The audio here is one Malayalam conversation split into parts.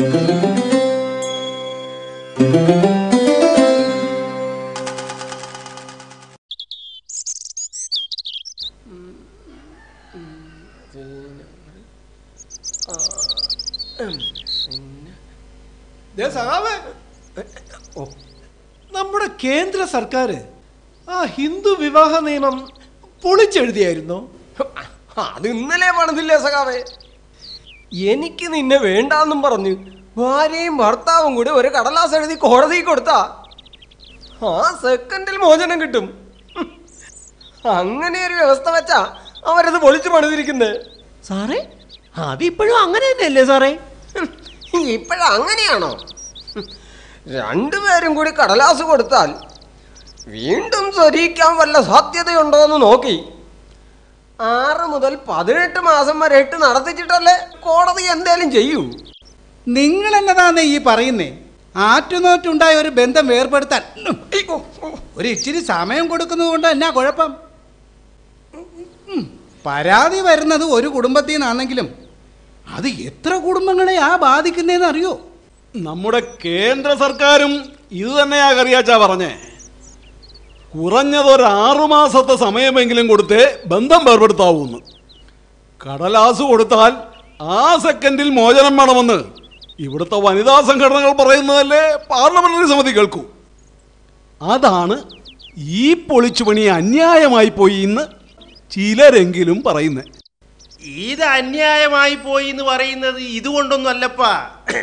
ദേ സഖാവേ നമ്മുടെ കേന്ദ്ര സർക്കാർ ആ ഹിന്ദു വിവാഹ നിയമം പൊളിച്ചെഴുതിയായിരുന്നു അത് ഇന്നലെ പണിതില്ലേ സഖാവേ എനിക്ക് നിന്നെ വേണ്ടാന്നും പറഞ്ഞു ഭാര്യയും ഭർത്താവും കൂടി ഒരു കടലാസ് എഴുതി കോടതി കൊടുത്താ ആ സെക്കൻഡിൽ മോചനം കിട്ടും ഹും. അങ്ങനെ ഒരു വ്യവസ്ഥ വെച്ചാ അവരത് പൊളിച്ചു പണിതിരിക്കുന്നത് സാറേ അതിപ്പോഴും അങ്ങനെ തന്നെയല്ലേ സാറേ ഇപ്പോഴും അങ്ങനെയാണോ ഹും. രണ്ടുപേരും കൂടി കടലാസ് കൊടുത്താൽ വീണ്ടും സ്വരിക്കാൻ വല്ല സാധ്യതയുണ്ടോ എന്ന് നോക്കി ആറ് മുതൽ പതിനെട്ട് മാസം വരെ ഇട്ട് നടത്തിച്ചിട്ടല്ലേ കോടതി എന്തേലും ചെയ്യൂ നിങ്ങൾ എന്നതാന്ന് ഈ പറയുന്നേ ആറ്റുനോറ്റുണ്ടായ ഒരു ബന്ധം വേർപെടുത്താൻ ഉം, ഒരു ഇച്ചിരി സമയം കൊടുക്കുന്നത് കൊണ്ട് എന്നാ കുഴപ്പം ഉം, പരാതി വരുന്നത് ഒരു കുടുംബത്തിൽ നിന്നാണെങ്കിലും അത് എത്ര കുടുംബങ്ങളെയാ ബാധിക്കുന്നതെന്ന് അറിയോ നമ്മുടെ കേന്ദ്ര സർക്കാരും ഇത് തന്നെയാ കറിയാച്ചാ പറഞ്ഞേ കുറഞ്ഞതൊരു ആറുമാസത്തെ സമയമെങ്കിലും കൊടുത്തേ ബന്ധം വേർപെടുത്താവൂന്ന് കടലാസ് കൊടുത്താൽ ആ സെക്കൻഡിൽ മോചനം വേണമെന്ന് ഇവിടുത്തെ വനിതാ സംഘടനകൾ പറയുന്നതല്ലേ പാർലമെന്ററി സമിതി കേൾക്കൂ അതാണ് ഈ പൊളിച്ചുപണി അന്യായമായി പോയി എന്ന് ചിലരെങ്കിലും പറയുന്നത് ഇത് അന്യായമായി പോയി എന്ന് പറയുന്നത് ഇതുകൊണ്ടൊന്നും അല്ലപ്പാ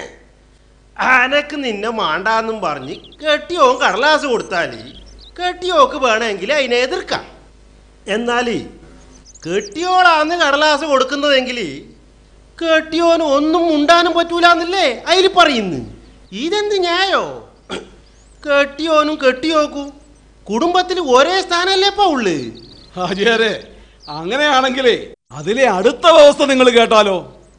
അനക്ക് നിന്നെ മാണ്ടാന്നും പറഞ്ഞ് കെട്ടിയോൻ കടലാസ് കൊടുത്താൽ കെട്ടിയോക്ക് വേണമെങ്കിൽ അതിനെ എതിർക്കാം എന്നാൽ കെട്ടിയോളാന്ന് കടലാസ് കൊടുക്കുന്നതെങ്കിൽ കെട്ടിയോന് ഒന്നും മുണ്ടാനും പറ്റൂലെന്നല്ലേ അതിൽ പറയുന്നു ഇതെന്ത് ന്യായോ കെട്ടിയോനും കെട്ടിയോക്കും കുടുംബത്തിൽ ഒരേ സ്ഥാനമല്ലേപ്പാ ഉള്ളു ഹാജിയാരെ അങ്ങനെയാണെങ്കിലേ അതിലെ അടുത്ത വ്യവസ്ഥ നിങ്ങൾ കേട്ടാലോ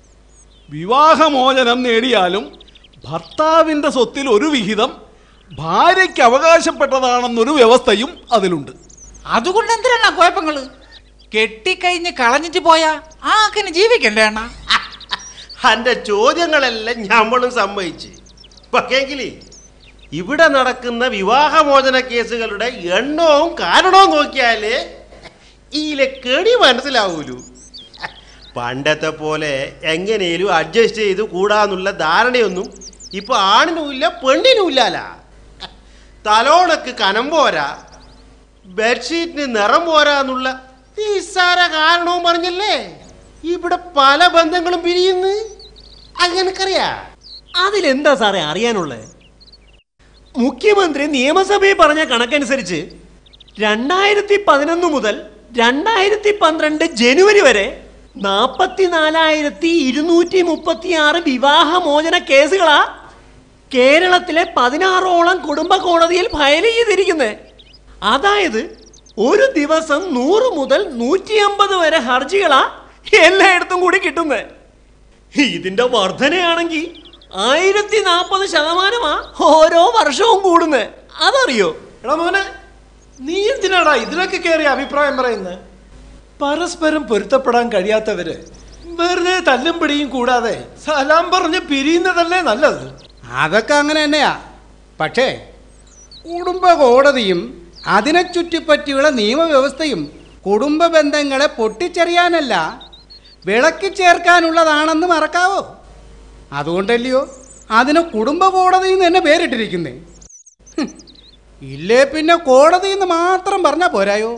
വിവാഹമോചനം നേടിയാലും ഭർത്താവിൻ്റെ സ്വത്തിൽ ഒരു വിഹിതം ഭാര്യയ്ക്ക് അവകാശപ്പെട്ടതാണെന്നൊരു വ്യവസ്ഥയും അതിലുണ്ട് അതുകൊണ്ട് എന്തിനാണ് കുഴപ്പങ്ങള് കെട്ടിക്കഴിഞ്ഞ് കളഞ്ഞിട്ട് പോയാ ആക്കിന് ജീവിക്കണ്ടേ അണ്ണാ എൻ്റെ ചോദ്യങ്ങളെല്ലാം ഞമ്മളും സമ്മതിച്ച് പക്ഷേങ്കിൽ ഇവിടെ നടക്കുന്ന വിവാഹമോചന കേസുകളുടെ എണ്ണവും കാരണവും നോക്കിയാലേ ഇതിലെ കെണി മനസ്സിലാവൂലു പണ്ടത്തെ പോലെ എങ്ങനെയും അഡ്ജസ്റ്റ് ചെയ്ത് കൂടാന്നുള്ള ധാരണയൊന്നും ഇപ്പൊ ആണിനുമില്ല പെണ്ണിനുമില്ലാല തലോണക്ക് കനം പോരാ ബെഡ്ഷീറ്റിന് നിറം പോരാ എന്നുള്ള നിസ്സാര കാരണവും പറഞ്ഞല്ലേ ഇവിടെ പല ബന്ധങ്ങളും പിരിയുന്നു അങ്ങനക്കറിയാ അതിലെന്താ സാറേ അറിയാനുള്ളത് മുഖ്യമന്ത്രി നിയമസഭയിൽ പറഞ്ഞ കണക്കനുസരിച്ച് രണ്ടായിരത്തി പതിനൊന്ന് മുതൽ രണ്ടായിരത്തി പന്ത്രണ്ട് ജനുവരി വരെ നാൽപ്പത്തിനാലായിരത്തി ഇരുന്നൂറ്റി മുപ്പത്തി ആറ് വിവാഹമോചന കേസുകളാ കേരളത്തിലെ പതിനാറോളം കുടുംബ കോടതിയിൽ ഫയൽ ചെയ്തിരിക്കുന്നത് അതായത് ഒരു ദിവസം നൂറ് മുതൽ നൂറ്റി അമ്പത് വരെ ഹർജികളാ എല്ലായിടത്തും കൂടി കിട്ടുന്നത് ഇതിന്റെ വർധനയാണെങ്കിൽ ആയിരത്തി നാൽപ്പത് ശതമാനമാ ഓരോ വർഷവും കൂടുന്നത് അതറിയോ എടാ മോനെ നീ എന്തിനാടാ ഇതിലൊക്കെ കയറി അഭിപ്രായം പറയുന്നത് പരസ്പരം പൊരുത്തപ്പെടാൻ കഴിയാത്തവര് വെറുതെ തല്ലും പിടിയും കൂടാതെ സലാം പറഞ്ഞ് പിരിയുന്നതല്ലേ നല്ലത് അതൊക്കെ അങ്ങനെ തന്നെയാ പക്ഷേ കുടുംബ കോടതിയും അതിനെ ചുറ്റിപ്പറ്റിയുള്ള നിയമവ്യവസ്ഥയും കുടുംബ ബന്ധങ്ങളെ പൊട്ടിച്ചെറിയാനല്ല വിളക്കി ചേർക്കാനുള്ളതാണെന്ന് മറക്കാവോ അതുകൊണ്ടല്ലയോ അതിന് കുടുംബ കോടതി എന്ന് തന്നെ പേരിട്ടിരിക്കുന്നേ ഹും, ഇല്ലേ പിന്നെ കോടതി എന്ന് മാത്രം പറഞ്ഞാൽ പോരായോ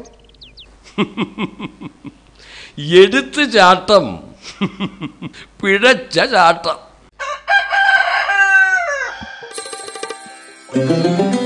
എടുത്ത് ചാട്ടം പിഴച്ച ചാട്ടം